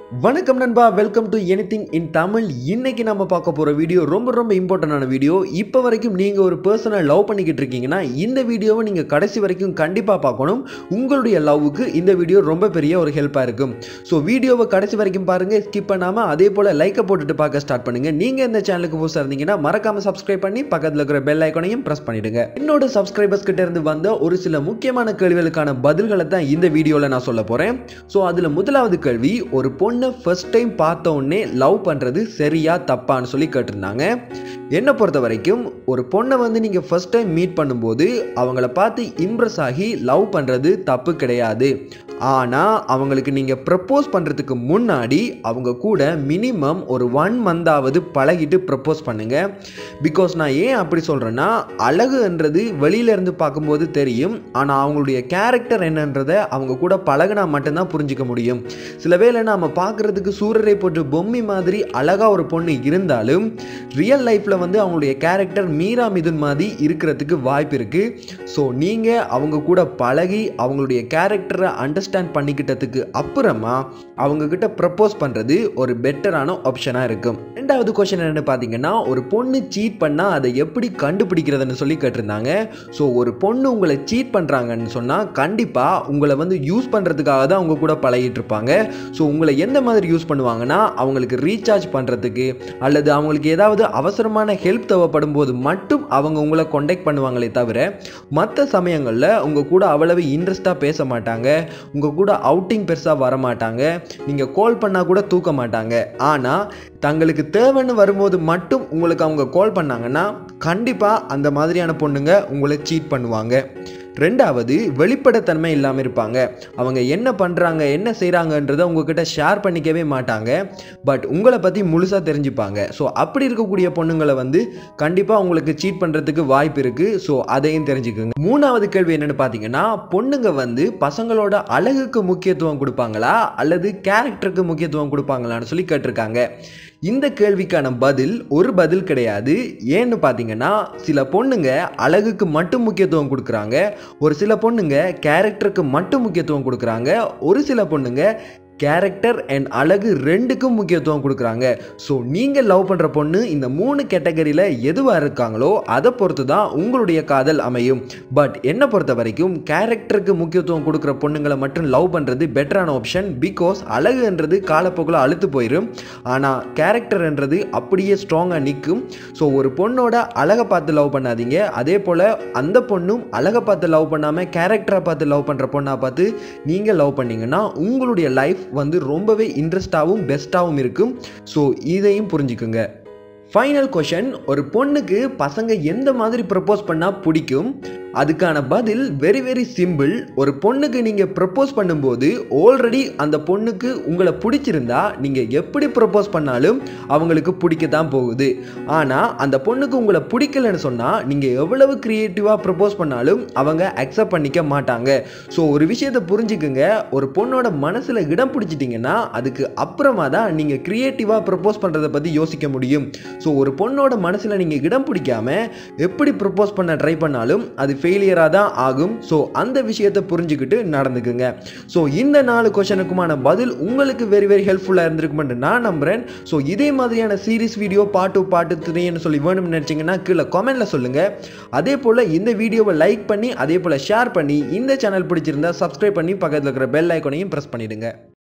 வணக்கம் நண்பா welcome to anything in Tamil இன்னைக்கு நம்ம பார்க்க போகிற வீடியோ ரொம்ப ரொம்ப இம்பார்ட்டண்டான வீடியோ இப்போ வரைக்கும் நீங்கள் ஒரு பர்சனை லவ் பண்ணிக்கிட்டு இருக்கீங்கன்னா இந்த வீடியோவை நீங்கள் கடைசி வரைக்கும் கண்டிப்பாக பார்க்கணும் உங்களுடைய லவ்வுக்கு இந்த வீடியோ ரொம்ப பெரிய ஒரு ஹெல்ப்பாக இருக்கும் ஸோ வீடியோவை கடைசி வரைக்கும் பாருங்கள் ஸ்கிப் பண்ணாமல் அதே போல் லைக்கை போட்டுட்டு பார்க்க ஸ்டார்ட் பண்ணுங்கள் நீங்கள் இந்த சேனலுக்கு புதுசாக இருந்தீங்கன்னா மறக்காமல் சப்ஸ்கிரைப் பண்ணி பக்கத்தில் இருக்கிற பெல் ஐக்கானையும் ப்ரெஸ் பண்ணிடுங்க என்னோட சப்ஸ்கிரைபர்ஸ் கிட்ட இருந்து வந்த ஒரு சில முக்கியமான கேள்விகளுக்கான பதில்களை தான் இந்த வீடியோவில் நான் சொல்ல போகிறேன் ஸோ அதில் முதலாவது கேள்வி ஒரு பொண்ணை ஃபர்ஸ்ட் டைம் பார்த்த உடனே லவ் பண்ணுறது சரியா தப்பான்னு சொல்லி கேட்டிருந்தாங்க என்னை பொறுத்த வரைக்கும் ஒரு பொண்ணை வந்து நீங்கள் ஃபர்ஸ்ட் டைம் மீட் பண்ணும்போது அவங்கள பார்த்து இம்ப்ரெஸ் ஆகி லவ் பண்ணுறது தப்பு கிடையாது ஆனால் அவங்களுக்கு நீங்கள் ப்ரப்போஸ் பண்ணுறதுக்கு முன்னாடி அவங்க கூட மினிமம் ஒரு ஒன் மந்தாவது பழகிட்டு ப்ரப்போஸ் பண்ணுங்க பிகாஸ் நான் ஏன் அப்படி சொல்கிறேன்னா அழகுன்றது வெளியிலேருந்து பார்க்கும்போது தெரியும் ஆனால் அவங்களுடைய கேரக்டர் என்னன்றதை அவங்க கூட பழகினா மட்டும்தான் புரிஞ்சிக்க முடியும் சில வேளை நாம் பார்க்குறதுக்கு சூரரை போட்டு பொம்மை மாதிரி அழகாக ஒரு பொண்ணு இருந்தாலும் ரியல் லைஃப்பில் வந்து அவங்களுடைய கேரக்டர் மீரா மிதுன் மாதிரி இருக்கிறதுக்கு வாய்ப்பு இருக்குது ஸோ நீங்கள் அவங்க கூட பழகி அவங்களுடைய கேரக்டரை அண்டர்ஸ்டாண்ட் பண்ணிக்கிட்டதுக்கு அப்புறமா அவங்க கிட்ட ப்ரப்போஸ் பண்ணுறது ஒரு பெட்டரான ஆப்ஷனாக இருக்கும் ரெண்டாவது கொஷின் என்னென்னு பார்த்தீங்கன்னா ஒரு பொண்ணு சீட் பண்ணால் அதை எப்படி கண்டுபிடிக்கிறதுன்னு சொல்லி கேட்டிருந்தாங்க ஸோ ஒரு பொண்ணு உங்களை சீட் பண்ணுறாங்கன்னு சொன்னால் கண்டிப்பாக உங்களை வந்து யூஸ் பண்ணுறதுக்காக தான் அவங்க கூட பழகிட்டு இருப்பாங்க ஸோ உங்களை எந்த மாதிரி யூஸ் பண்ணுவாங்கன்னா அவங்களுக்கு ரீசார்ஜ் பண்ணுறதுக்கு அல்லது அவங்களுக்கு ஏதாவது அவசரமான ஹெல்ப் தேவைப்படும் போது மட்டும் அவங்க உங்களை காண்டாக்ட் பண்ணுவாங்களே தவிர மற்ற சமயங்களில் உங்கள் கூட அவ்வளவு இன்ட்ரெஸ்ட்டாக பேச மாட்டாங்க உங்கள் கூட அவுட்டிங் பெருசாக வர மாட்டாங்க நீங்கள் கால் பண்ணால் கூட தூக்க மாட்டாங்க ஆனால் தங்களுக்கு தேவைன்னு வரும்போது மட்டும் உங்களுக்கு அவங்க கால் பண்ணாங்கன்னா கண்டிப்பாக அந்த மாதிரியான பொண்ணுங்க உங்களை சீட் பண்ணுவாங்க ரெண்டாவது வெளிப்படைத்தன்மை இல்லாமல் இருப்பாங்க அவங்க என்ன பண்ணுறாங்க என்ன செய்கிறாங்கன்றதை உங்ககிட்ட ஷேர் பண்ணிக்கவே மாட்டாங்க பட் உங்களை பற்றி முழுசாக தெரிஞ்சுப்பாங்க ஸோ அப்படி இருக்கக்கூடிய பொண்ணுங்களை வந்து கண்டிப்பாக உங்களுக்கு சீட் பண்ணுறதுக்கு வாய்ப்பு இருக்குது ஸோ அதையும் தெரிஞ்சுக்கோங்க மூணாவது கேள்வி என்னென்னு பார்த்தீங்கன்னா பொண்ணுங்க வந்து பசங்களோட அழகுக்கு முக்கியத்துவம் கொடுப்பாங்களா அல்லது கேரக்டருக்கு முக்கியத்துவம் கொடுப்பாங்களான்னு சொல்லி கேட்டிருக்காங்க இந்த கேள்விக்கான பதில் ஒரு பதில் கிடையாது ஏன்னு பார்த்தீங்கன்னா சில பொண்ணுங்க அழகுக்கு மட்டும் முக்கியத்துவம் கொடுக்குறாங்க ஒரு சில பொண்ணுங்க கேரக்டருக்கு மட்டும் முக்கியத்துவம் கொடுக்குறாங்க ஒரு சில பொண்ணுங்க கேரக்டர் அண்ட் அழகு ரெண்டுக்கும் முக்கியத்துவம் கொடுக்குறாங்க ஸோ நீங்கள் லவ் பண்ணுற பொண்ணு இந்த மூணு கேட்டகரியில் எதுவாக இருக்காங்களோ அதை பொறுத்து தான் உங்களுடைய காதல் அமையும் பட் என்னை பொறுத்த வரைக்கும் கேரக்டருக்கு முக்கியத்துவம் கொடுக்குற பொண்ணுங்களை மட்டும் லவ் பண்ணுறது பெட்டரான ஆப்ஷன் பிகாஸ் அழகுன்றது காலப்போக்கில் அழுத்து போயிடும் ஆனால் கேரக்டர்ன்றது அப்படியே ஸ்ட்ராங்காக நிற்கும் ஸோ ஒரு பொண்ணோட அழகை பார்த்து லவ் பண்ணாதீங்க அதே போல் அந்த பொண்ணும் அழகை பார்த்து லவ் பண்ணாமல் கேரக்டரை பார்த்து லவ் பண்ணுற பொண்ணாக பார்த்து நீங்கள் லவ் பண்ணீங்கன்னா உங்களுடைய லைஃப் வந்து ரொம்பவே இன்ட்ரெஸ்டாகவும் பெஸ்ட்டாகவும் இருக்கும் ஸோ இதையும் புரிஞ்சுக்குங்க ஃபைனல் கொஷன் ஒரு பொண்ணுக்கு பசங்க எந்த மாதிரி ப்ரப்போஸ் பண்ணால் பிடிக்கும் அதுக்கான பதில் வெரி வெரி சிம்பிள் ஒரு பொண்ணுக்கு நீங்கள் ப்ரப்போஸ் பண்ணும்போது ஆல்ரெடி அந்த பொண்ணுக்கு உங்களை பிடிச்சிருந்தா நீங்கள் எப்படி ப்ரப்போஸ் பண்ணாலும் அவங்களுக்கு பிடிக்க தான் போகுது ஆனால் அந்த பொண்ணுக்கு உங்களை பிடிக்கலன்னு சொன்னால் நீங்கள் எவ்வளவு க்ரியேட்டிவாக ப்ரப்போஸ் பண்ணாலும் அவங்க அக்செப்ட் பண்ணிக்க மாட்டாங்க ஸோ ஒரு விஷயத்தை புரிஞ்சுக்குங்க ஒரு பொண்ணோட மனசில் இடம் பிடிச்சிட்டிங்கன்னா அதுக்கு அப்புறமா தான் நீங்கள் க்ரியேட்டிவாக ப்ரப்போஸ் பண்ணுறதை பற்றி யோசிக்க முடியும் ஸோ ஒரு பொண்ணோட மனசில் நீங்கள் இடம் பிடிக்காம எப்படி ப்ரப்போஸ் பண்ண ட்ரை பண்ணாலும் அது ஃபெயிலியராக தான் ஆகும் ஸோ அந்த விஷயத்தை புரிஞ்சுக்கிட்டு நடந்துக்குங்க ஸோ இந்த நாலு கொஷனுக்குமான பதில் உங்களுக்கு வெரி வெரி ஹெல்ப்ஃபுல்லாக இருந்திருக்குமென்று நான் நம்புகிறேன் ஸோ இதே மாதிரியான சீரிஸ் வீடியோ பாட்டு பாட்டு த்ரீன்னு சொல்லி வேணும்னு நினச்சிங்கன்னா கீழே கமெண்ட்டில் சொல்லுங்கள் அதே போல் இந்த வீடியோவை லைக் பண்ணி அதே போல் ஷேர் பண்ணி இந்த சேனல் பிடிச்சிருந்தா சப்ஸ்கிரைப் பண்ணி பக்கத்தில் இருக்கிற பெல் ஐக்கனையும் ப்ரெஸ் பண்ணிவிடுங்க